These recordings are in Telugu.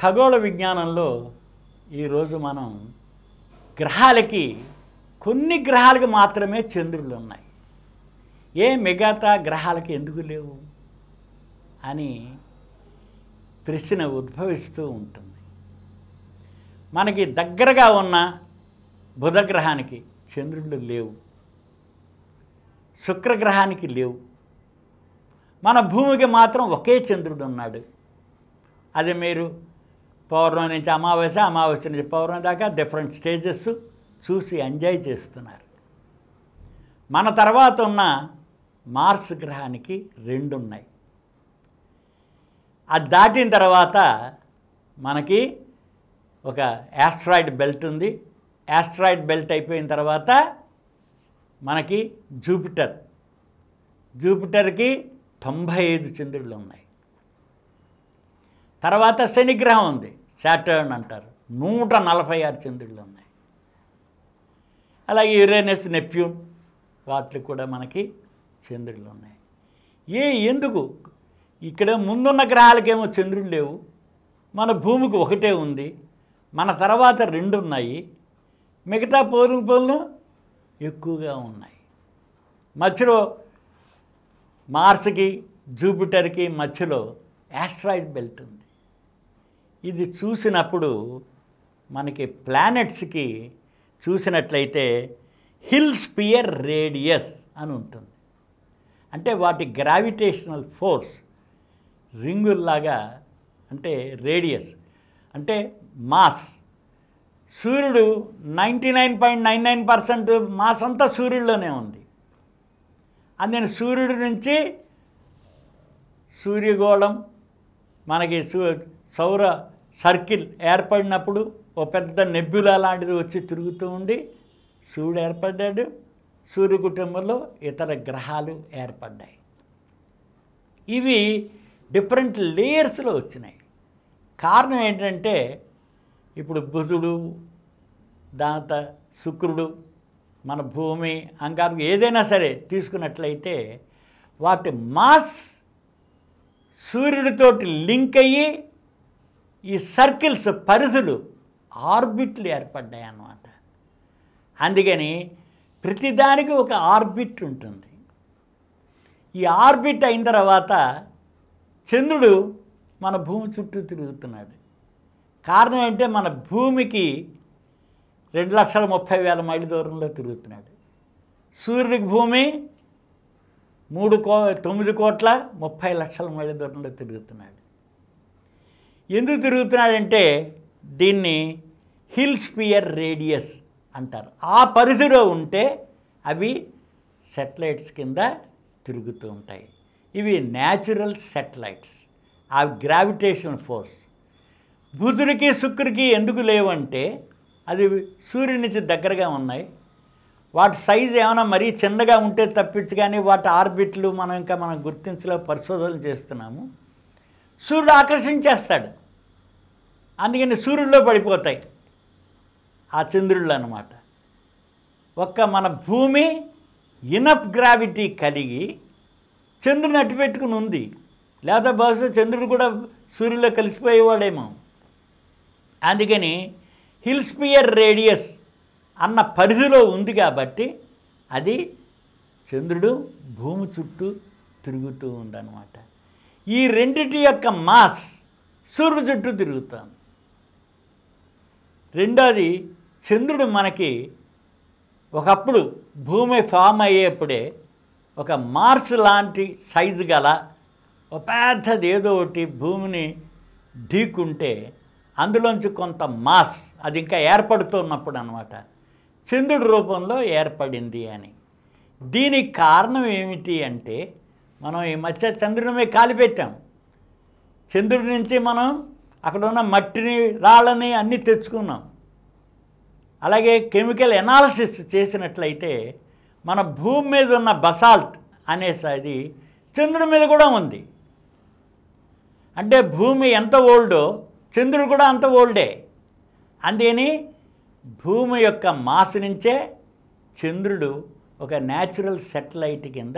ఖగోళ విజ్ఞానంలో ఈరోజు మనం గ్రహాలకి కొన్ని గ్రహాలకు మాత్రమే చంద్రులు ఉన్నాయి ఏ మిగతా గ్రహాలకి ఎందుకు లేవు అని ప్రశ్న ఉద్భవిస్తూ ఉంటుంది మనకి దగ్గరగా ఉన్న బుధగ్రహానికి చంద్రుళ్ళు లేవు శుక్రగ్రహానికి లేవు మన భూమికి మాత్రం ఒకే చంద్రుడు ఉన్నాడు అది మీరు పౌర్ణమి నుంచి అమావాస్య అమావాస్య నుంచి పౌర్ణమి దాకా డిఫరెంట్ స్టేజెస్ చూసి ఎంజాయ్ చేస్తున్నారు మన తర్వాత ఉన్న మార్స్ గ్రహానికి రెండు ఉన్నాయి అది దాటిన తర్వాత మనకి ఒక యాస్ట్రాయిడ్ బెల్ట్ ఉంది యాస్ట్రాయిడ్ బెల్ట్ అయిపోయిన తర్వాత మనకి జూపిటర్ జూపిటర్కి తొంభై ఐదు చంద్రులు ఉన్నాయి తర్వాత శనిగ్రహం ఉంది సాటర్న్ అంటారు నూట నలభై ఆరు చంద్రులు ఉన్నాయి అలాగే యురేనస్ నెప్ట్యూన్ వాటికి కూడా మనకి చంద్రులు ఉన్నాయి ఏ ఎందుకు ఇక్కడ ముందున్న గ్రహాలకేమో చంద్రులు లేవు మన భూమికి ఒకటే ఉంది మన తర్వాత రెండు ఉన్నాయి మిగతా పోలు పోలు ఎక్కువగా ఉన్నాయి మధ్యలో మార్స్కి జూపిటర్కి మధ్యలో యాస్ట్రాయిడ్ బెల్ట్ ఉంది ఇది చూసినప్పుడు మనకి ప్లానెట్స్కి చూసినట్లయితే హిల్ స్పియర్ రేడియస్ అని ఉంటుంది అంటే వాటి గ్రావిటేషనల్ ఫోర్స్ రింగుల్లాగా అంటే రేడియస్ అంటే మాస్ సూర్యుడు ninety nine point nine nine percent mass అంతా సూర్యుడిలోనే ఉంది అందుకని సూర్యుడి నుంచి సూర్యగోళం మనకి సూ సౌర సర్కిల్ ఏర్పడినప్పుడు ఓ పెద్ద నెబ్యులా లాంటిది వచ్చి తిరుగుతూ ఉండి సూర్యుడు ఏర్పడ్డాడు సూర్య కుటుంబంలో ఇతర గ్రహాలు ఏర్పడ్డాయి ఇవి డిఫరెంట్ లేయర్స్లో వచ్చినాయి కారణం ఏంటంటే ఇప్పుడు బుధుడు దాంత శుక్రుడు మన భూమి అంగారం ఏదైనా సరే తీసుకున్నట్లయితే వాటి మాస్ సూర్యుడితోటి లింక్ అయ్యి ఈ సర్కిల్స్ పరిధులు ఆర్బిట్లు ఏర్పడ్డాయి అన్నమాట అందుకని ప్రతిదానికి ఒక ఆర్బిట్ ఉంటుంది ఈ ఆర్బిట్ అయిన తర్వాత చంద్రుడు మన భూమి చుట్టూ తిరుగుతున్నాడు కారణం ఏంటంటే మన భూమికి రెండు లక్షల ముప్పై వేల మైళ్ళ దూరంలో తిరుగుతున్నాడు సూర్యుడికి భూమి మూడు కో తొమ్మిది కోట్ల ముప్పై లక్షల మైళ్ళ దూరంలో తిరుగుతున్నాడు ఎందుకు తిరుగుతున్నాడంటే దీన్ని హిల్ స్పియర్ రేడియస్ అంటారు ఆ పరిధిలో ఉంటే అవి సెటిలైట్స్ కింద తిరుగుతూ ఉంటాయి ఇవి న్యాచురల్ సెటిలైట్స్ ఆ గ్రావిటేషన్ ఫోర్స్ బుధుడికి శుక్రుడికి ఎందుకు లేవంటే అది సూర్యుడి నుంచి దగ్గరగా ఉన్నాయి వాటి సైజు ఏమైనా మరీ చిన్నగా ఉంటే తప్పించి కానీ వాటి ఆర్బిట్లు మనం ఇంకా మనం గుర్తించలే పరిశోధనలు చేస్తున్నాము సూర్యుడు ఆకర్షించేస్తాడు అందుకని సూర్యుడిలో పడిపోతాయి ఆ చంద్రుళ్ళు అన్నమాట ఒక్క మన భూమి ఇనఫ్ గ్రావిటీ కలిగి చంద్రుని అట్టు పెట్టుకుని ఉంది లేదా బహుశా చంద్రుడు కూడా సూర్యులో కలిసిపోయేవాడేమో అందుకని హిల్స్పియర్ రేడియస్ అన్న పరిధిలో ఉంది కాబట్టి అది చంద్రుడు భూమి చుట్టూ తిరుగుతూ ఉందన్నమాట ఈ రెండిటి యొక్క మాస్ సూర్యుడు చుట్టూ తిరుగుతాం రెండోది చంద్రుడు మనకి ఒకప్పుడు భూమి ఫామ్ అయ్యేప్పుడే ఒక మార్స్ లాంటి సైజు గల ఒక పెద్దది ఏదో ఒకటి భూమిని ఢీకుంటే అందులోంచి కొంత మాస్ అది ఇంకా ఏర్పడుతున్నప్పుడు అనమాట చంద్రుడి రూపంలో ఏర్పడింది అని దీనికి కారణం ఏమిటి అంటే మనం ఈ మధ్య చంద్రుడి మీద కాలి పెట్టాం చంద్రుడి నుంచి మనం అక్కడ ఉన్న మట్టిని రాళ్ళని అన్నీ తెచ్చుకున్నాం అలాగే కెమికల్ ఎనాలిసిస్ చేసినట్లయితే మన భూమి మీద ఉన్న బసాల్ట్ అనేసి చంద్రుడి మీద కూడా ఉంది అంటే భూమి ఎంత ఓల్డో చంద్రుడు కూడా అంత ఓల్డే అందుకని భూమి యొక్క మాస్ నుంచే చంద్రుడు ఒక న్యాచురల్ సెటిలైట్ కింద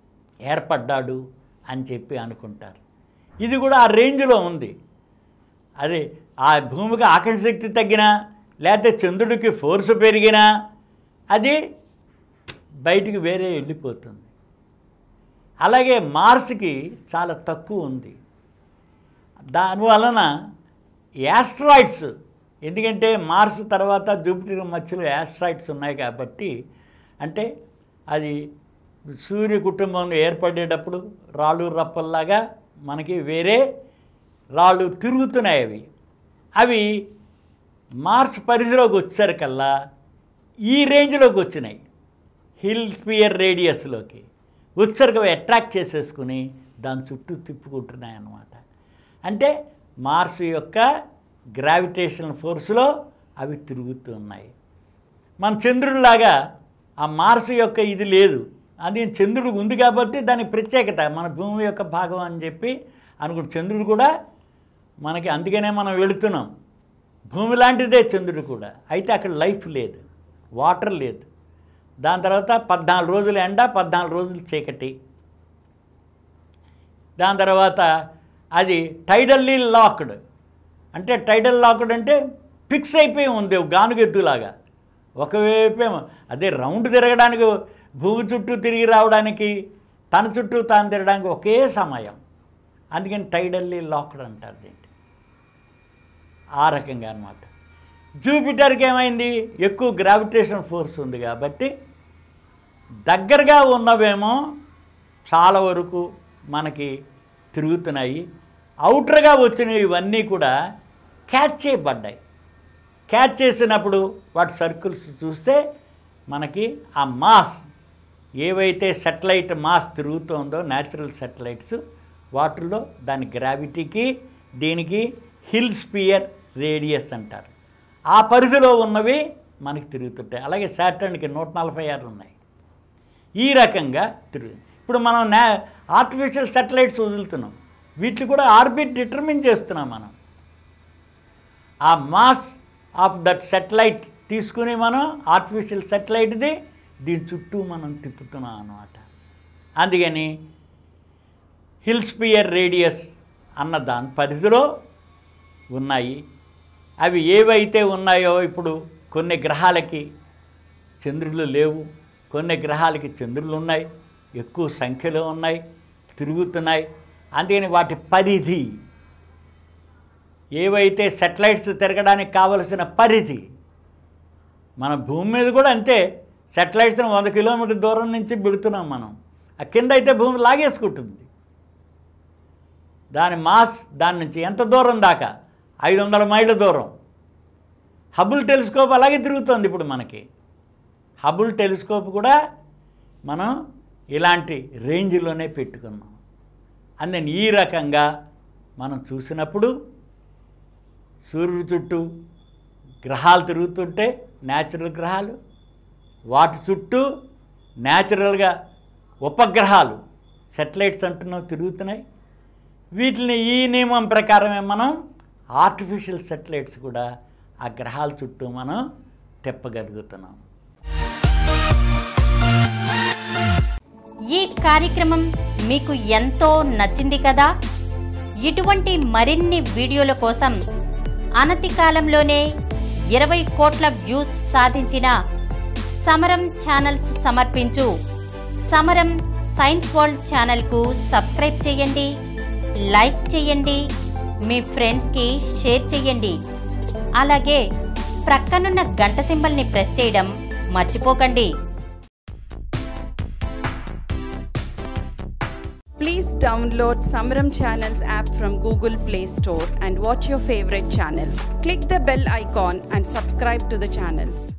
ఏర్పడ్డాడు అని చెప్పి అనుకుంటారు ఇది కూడా ఆ రేంజ్లో ఉంది అది ఆ భూమికి ఆకర్షణ శక్తి తగ్గినా లేకపోతే చంద్రుడికి ఫోర్స్ పెరిగినా అది బయటికి వేరే వెళ్ళిపోతుంది అలాగే మార్స్కి చాలా తక్కువ ఉంది దానివలన యాస్ట్రాయిడ్స్ ఎందుకంటే మార్స్ తర్వాత జూపిటర్ మధ్యలో యాస్ట్రాయిడ్స్ ఉన్నాయి కాబట్టి అంటే అది సూర్య కుటుంబంలో ఏర్పడేటప్పుడు రాళ్ళు రప్పల్లాగా మనకి వేరే రాళ్ళు తిరుగుతున్నాయి అవి అవి మార్స్ పరిధిలోకి వచ్చేసరికల్లా ఈ రేంజ్లోకి వచ్చినాయి హిల్ స్పియర్ రేడియస్లోకి వచ్చరికి అవి అట్రాక్ట్ చేసేసుకుని దాని చుట్టూ తిప్పుకుంటున్నాయి అన్నమాట అంటే మార్స్ యొక్క గ్రావిటేషన్ ఫోర్స్లో అవి తిరుగుతున్నాయి మన చంద్రుడిలాగా ఆ మార్స్ యొక్క ఇది లేదు అది చంద్రుడు ఉంది కాబట్టి దాని ప్రత్యేకత మన భూమి యొక్క భాగం అని చెప్పి అనుకుంటు చంద్రుడు కూడా మనకి అందుకనే మనం వెళుతున్నాం భూమి లాంటిదే చంద్రుడు కూడా అయితే అక్కడ లైఫ్ లేదు వాటర్ లేదు దాని తర్వాత పద్నాలుగు రోజులు ఎండ పద్నాలుగు రోజులు చీకటి దాని తర్వాత అది టైడల్లీ లాక్డ్ అంటే టైడల్ లాక్డ్ అంటే ఫిక్స్ అయిపోయి ఉంది గానుగెద్దులాగా ఒకవైపేమో అదే రౌండ్ తిరగడానికి భూమి చుట్టూ తిరిగి రావడానికి తన చుట్టూ తాను తిరగడానికి ఒకే సమయం అందుకని టైడల్లీ లాక్డ్ అంటారు దీన్ని ఆ రకంగా అనమాట జూపిటర్కి ఏమైంది ఎక్కువ గ్రావిటేషన్ ఫోర్స్ ఉంది కాబట్టి దగ్గరగా ఉన్నవేమో చాలా వరకు మనకి తిరుగుతున్నాయి అవుటర్గా వచ్చినవి ఇవన్నీ కూడా క్యాచ్ చేయబడ్డాయి క్యాచ్ చేసినప్పుడు వాటి సర్కిల్స్ చూస్తే మనకి ఆ మాస్ ఏవైతే సెటిలైట్ మాస్ తిరుగుతుందో న్యాచురల్ సెటిలైట్స్ వాటిల్లో దాని గ్రావిటీకి దీనికి హిల్ స్పియర్ రేడియస్ అంటారు ఆ పరిధిలో ఉన్నవి మనకి తిరుగుతుంటాయి అలాగే సాటర్న్కి నూట నలభై ఆరు ఉన్నాయి ఈ రకంగా తిరుగు ఇప్పుడు మనం నా ఆర్టిఫిషియల్ సెటిలైట్స్ వదులుతున్నాం వీటిని కూడా ఆర్బిట్ డిటర్మిన్ చేస్తున్నాం మనం ఆ మాస్ ఆఫ్ దట్ సెటిలైట్ తీసుకుని మనం ఆర్టిఫిషియల్ సెటిలైట్ది దీని చుట్టూ మనం తిప్పుతున్నాం అన్నమాట అందుకని హిల్ స్పియర్ రేడియస్ అన్న దాని పరిధిలో ఉన్నాయి అవి ఏవైతే ఉన్నాయో ఇప్పుడు కొన్ని గ్రహాలకి చంద్రులు లేవు కొన్ని గ్రహాలకి చంద్రులు ఉన్నాయి ఎక్కువ సంఖ్యలో ఉన్నాయి తిరుగుతున్నాయి అందుకని వాటి పరిధి ఏవైతే సెటిలైట్స్ తిరగడానికి కావలసిన పరిధి మన భూమి మీద కూడా అంతే సెటిలైట్స్ని వంద కిలోమీటర్ దూరం నుంచి పెడుతున్నాం మనం ఆ కింద అయితే భూమి లాగేసుకుంటుంది దాని మాస్ దాని నుంచి ఎంత దూరం దాకా ఐదు వందల మైళ్ళ దూరం హబుల్ టెలిస్కోప్ అలాగే తిరుగుతుంది ఇప్పుడు మనకి హబుల్ టెలిస్కోప్ కూడా మనం ఇలాంటి రేంజ్లోనే పెట్టుకున్నాం అందుకని ఈ రకంగా మనం చూసినప్పుడు సూర్యుడి చుట్టూ గ్రహాలు తిరుగుతుంటే న్యాచురల్ గ్రహాలు వాటి చుట్టూ న్యాచురల్గా ఉపగ్రహాలు సెటిలైట్స్ అంటున్నాం తిరుగుతున్నాయి వీటిని ఈ నియమం ప్రకారమే మనం ఆర్టిఫిషియల్ సెటిలైట్స్ కూడా ఆ గ్రహాల చుట్టూ మనం తిప్పగలుగుతున్నాం ఈ కార్యక్రమం మీకు ఎంతో నచ్చింది కదా ఇటువంటి మరిన్ని వీడియోల కోసం అనతి కాలంలోనే ఇరవై కోట్ల వ్యూస్ సాధించిన సమరం ఛానల్స్ సమర్పించు సమరం సైన్స్ వరల్డ్ ఛానల్కు సబ్స్క్రైబ్ చేయండి లైక్ చేయండి మీ ఫ్రెండ్స్కి షేర్ చేయండి అలాగే ప్రక్కనున్న గంట సింబల్ని ప్రెస్ చేయడం మర్చిపోకండి Please download Samaram Channels app from Google Play Store and watch your favorite channels. Click the bell icon and subscribe to the channels.